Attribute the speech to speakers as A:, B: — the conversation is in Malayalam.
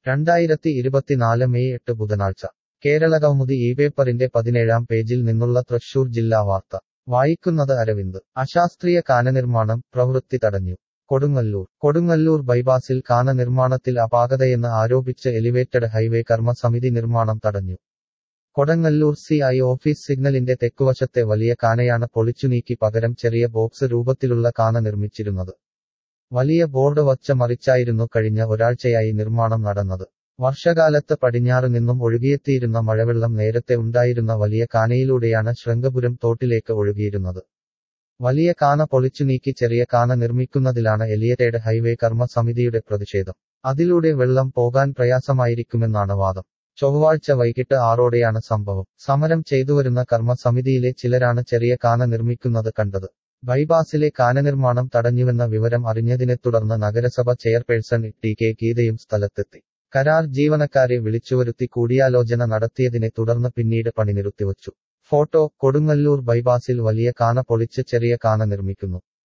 A: രണ്ടായിരത്തി ഇരുപത്തിനാല് മെയ് എട്ട് ബുധനാഴ്ച കേരളകൗമുദി ഈ പേപ്പറിന്റെ പതിനേഴാം പേജിൽ നിന്നുള്ള തൃശൂർ ജില്ലാ വാർത്ത വായിക്കുന്നത് അരവിന്ദ് അശാസ്ത്രീയ കാനനിർമ്മാണം പ്രവൃത്തി തടഞ്ഞു കൊടുങ്ങല്ലൂർ കൊടുങ്ങല്ലൂർ ബൈപാസിൽ കാന നിർമ്മാണത്തിൽ അപാകതയെന്ന് ആരോപിച്ച് എലിവേറ്റഡ് ഹൈവേ കർമ്മസമിതി നിർമ്മാണം തടഞ്ഞു കൊടങ്ങല്ലൂർ സി ഐ ഓഫീസ് സിഗ്നലിന്റെ തെക്കുവശത്തെ വലിയ കാനയാണ് പൊളിച്ചുനീക്കി പകരം ചെറിയ ബോക്സ് രൂപത്തിലുള്ള കാന നിർമ്മിച്ചിരുന്നത് വലിയ ബോർഡ് വച്ച മറിച്ചായിരുന്നു കഴിഞ്ഞ ഒരാഴ്ചയായി നിർമ്മാണം നടന്നത് വർഷകാലത്ത് പടിഞ്ഞാറ് നിന്നും ഒഴുകിയെത്തിയിരുന്ന മഴവെള്ളം നേരത്തെ ഉണ്ടായിരുന്ന വലിയ കാനയിലൂടെയാണ് ശൃംഗപുരം തോട്ടിലേക്ക് ഒഴുകിയിരുന്നത് വലിയ കാന പൊളിച്ചു നീക്കി ചെറിയ കാന നിർമ്മിക്കുന്നതിലാണ് എലിയറ്റേഡ് ഹൈവേ കർമ്മ സമിതിയുടെ പ്രതിഷേധം അതിലൂടെ വെള്ളം പോകാൻ പ്രയാസമായിരിക്കുമെന്നാണ് വാദം ചൊവ്വാഴ്ച വൈകിട്ട് ആറോടെയാണ് സംഭവം സമരം ചെയ്തുവരുന്ന കർമ്മ സമിതിയിലെ ചിലരാണ് ചെറിയ കാന നിർമ്മിക്കുന്നത് കണ്ടത് ബൈപാസിലെ കാന നിർമ്മാണം തടഞ്ഞുവെന്ന വിവരം അറിഞ്ഞതിനെ തുടർന്ന് നഗരസഭ ചെയർപേഴ്സൺ ടി കെ ഗീതയും സ്ഥലത്തെത്തി കരാർ ജീവനക്കാരെ വിളിച്ചുവരുത്തി കൂടിയാലോചന നടത്തിയതിനെ തുടർന്ന് പിന്നീട് പണി നിർത്തിവച്ചു ഫോട്ടോ കൊടുങ്ങല്ലൂർ ബൈപാസിൽ വലിയ കാന പൊളിച്ച് ചെറിയ കാന നിർമ്മിക്കുന്നു